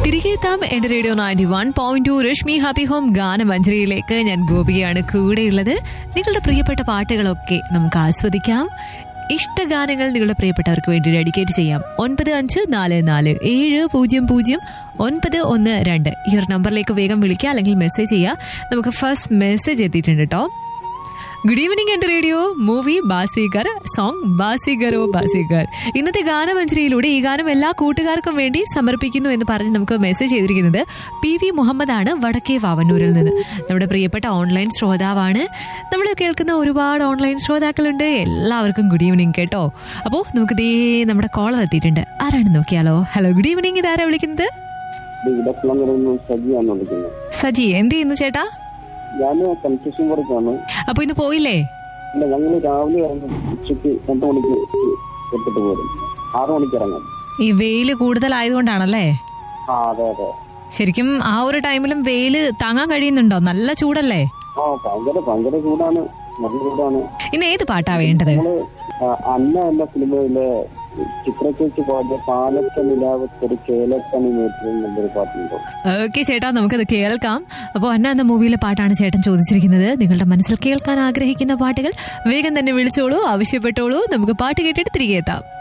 തിരികെ എത്താം എന്റെ radio ninety one point two Rashmi happy home ഗാനമഞ്ജരിയിലേക്ക് ഞാൻ ഗോപികയാണ് കൂടെയുള്ളത് നിങ്ങളുടെ പ്രിയപ്പെട്ട പാട്ടുകളൊക്കെ നമുക്ക് ആസ്വദിക്കാം ഇഷ്ടഗാനങ്ങൾ നിങ്ങളുടെ പ്രിയപ്പെട്ടവർക്ക് വേണ്ടി ഡെഡിക്കേറ്റ് ചെയ്യാം ഒൻപത് അഞ്ച് നാല് നാല് ഏഴ് പൂജ്യം പൂജ്യം ഒൻപത് ഒന്ന് രണ്ട് ഈ ഒരു നമ്പറിലേക്ക് വേഗം വിളിക്കുക അല്ലെങ്കിൽ മെസ്സേജ് ചെയ്യുക നമുക്ക് ഫസ്റ്റ് മെസ്സേജ് എത്തിയിട്ടുണ്ട് കേട്ടോ ഗുഡ് ഈവനിങ് എന്റെ റേഡിയോ മൂവി ബാസിഗർ സോങ് ബാസിഗറോ ബാസിഗർ ഇന്നത്തെ ഗാനമഞ്ജരിയിലൂടെ ഈ ഗാനം എല്ലാ കൂട്ടുകാർക്കും വേണ്ടി സമർപ്പിക്കുന്നു എന്ന് പറഞ്ഞ് നമുക്ക് മെസ്സേജ് ചെയ്തിരിക്കുന്നത് പി വി മുഹമ്മദ് ആണ് വടക്കേ വാവന്നൂരിൽ നിന്ന് നമ്മുടെ പ്രിയപ്പെട്ട ഓൺലൈൻ ശ്രോതാവാണ് നമ്മൾ കേൾക്കുന്ന ഒരുപാട് ഓൺലൈൻ ശ്രോതാക്കളുണ്ട് എല്ലാവർക്കും ഗുഡ് ഈവനിങ് കേട്ടോ അപ്പോൾ നമുക്ക് ദേ നമ്മുടെ കോളർ എത്തിയിട്ടുണ്ട് ആരാണ് നോക്കിയാലോ ഹലോ ഗുഡ് ഈവനിങ് ഇതാരാ വിളിക്കുന്നത് ഇവിടെ കുളങ്ങളിൽ സജിയാണ് വിളിക്കുന്നത് സജി എന്ത് ചെയ്യുന്നു ചേട്ടാ ഞാൻ കൺസ്ട്രക്ഷൻ വർക്കാണ് അപ്പൊ ഇന്ന് പോയില്ലേ അല്ല ഞങ്ങൾ രാവിലെ ഇറങ്ങും ഉച്ചയ്ക്ക് രണ്ടു മണിക്ക് എത്തിട്ട് പോരും ആറു മണിക്ക് ഇറങ്ങും ഈ വെയില് കൂടുതലായതുകൊണ്ടാണല്ലേ ആ അതെ അതെ ശരിക്കും ആ ഒരു ടൈമിലും വെയില് താങ്ങാൻ കഴിയുന്നുണ്ടോ നല്ല ചൂടല്ലേ ആ ഭയങ്കര ഭയങ്കര ചൂടാണ് നല്ല ചൂടാണ് ഇന്ന് ഏത് പാട്ടാ വേണ്ടത് നമ്മള് ആ, അന്ന എന്ന സിനിമയിലെ ചിത്രച്ചേച്ചി പാടിയ പാലക്ക നിലാവത്തൊരു കേലക്കണി നേറ്റം എന്നൊരു പാട്ടുണ്ടോ ഓക്കെ ചേട്ടാ നമുക്കത് കേൾക്കാം അപ്പോൾ അന്ന എന്ന മൂവിയിലെ പാട്ടാണ് ചേട്ടൻ ചോദിച്ചിരിക്കുന്നത് നിങ്ങളുടെ മനസ്സിൽ കേൾക്കാൻ ആഗ്രഹിക്കുന്ന പാട്ടുകൾ വേഗം തന്നെ വിളിച്ചോളൂ ആവശ്യപ്പെട്ടോളൂ നമുക്ക് പാട്ട് കേട്ടിട്ട് തിരികെ എത്താം